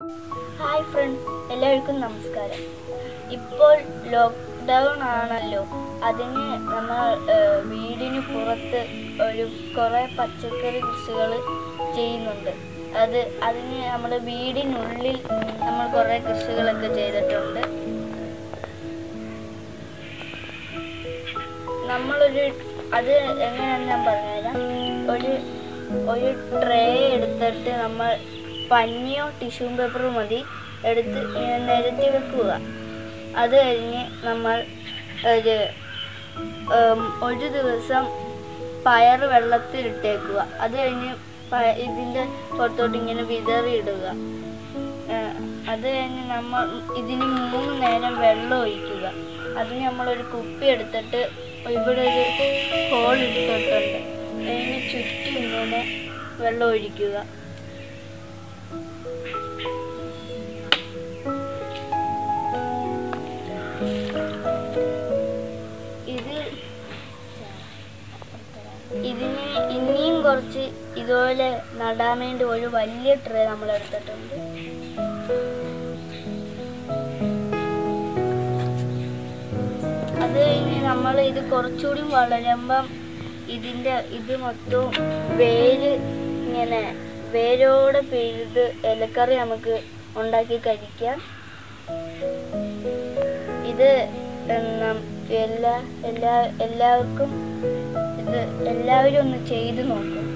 hi friends എല്ലാവർക്കും നമസ്കാരം ഇപ്പോൾ ലോക്ക്ഡൗൺ ആണല്ലോ അതിന് നമ്മൾ ഏഹ്, വീടിന് പുറത്ത് ഒരു കുറേ പച്ചക്കറി കൃഷികൾ ചെയ്യുന്നുണ്ട് അത് അതിന് നമ്മുടെ വീടിനുള്ളിൽ നമ്മൾ കുറേ കൃഷികളൊക്കെ ചെയ്തിട്ടുണ്ട് നമ്മളൊരു അത് എങ്ങനെയാണെന്ന് ഞാൻ പറഞ്ഞുതരാം ഒരു ഒരു ട്രേ എടുത്തിട്ട് നമ്മൾ പഞ്ഞിയോ ടിഷ്യൂ പേപ്പറോ മതി എടുത്ത് ഇങ്ങനെ നിരത്തി വെക്കുക അത് കഴിഞ്ഞ് നമ്മൾ ഒരു ഉം, ഒരു ദിവസം പയർ വെള്ളത്തിലിട്ടേക്കുക അത് കഴിഞ്ഞ് പ- ഇതിൻ്റെ പുറത്തോട്ട് ഇങ്ങനെ വിതറിയിടുക ഏഹ്, അത് കഴിഞ്ഞ് നമ്മൾ ഇതിന് മൂന്ന് നേരം വെള്ളം ഒഴിക്കുക അതിന് നമ്മളൊരു കുപ്പി എടുത്തിട്ട് ഇവിടെ ഒരു ഹോൾ ഇട്ടിട്ടുണ്ട് അതിന് ചുറ്റും ഇങ്ങനെ വെള്ളം ഒഴിക്കുക ഇത് ഇതിന് ഇനിയും കുറച്ച് ഇതുപോലെ നടാൻ വേണ്ടി ഒരു വലിയ ട്രേ നമ്മൾ എടുത്തിട്ടുണ്ട് അത് കഴിഞ്ഞ് നമ്മൾ ഇത് കുറച്ചുകൂടി വളരുമ്പം ഇതിൻ്റെ ഇത് മൊത്തവും വേര് ഇങ്ങനെ വേരോടെ പിഴുത് ഇലക്കറി നമുക്ക് ഉണ്ടാക്കി കഴിക്കാം ഇത് എന്നാ എല്ലാ എല്ലാ എല്ലാവർക്കും ഇത് എല്ലാവരും ഒന്ന് ചെയ്തു നോക്കും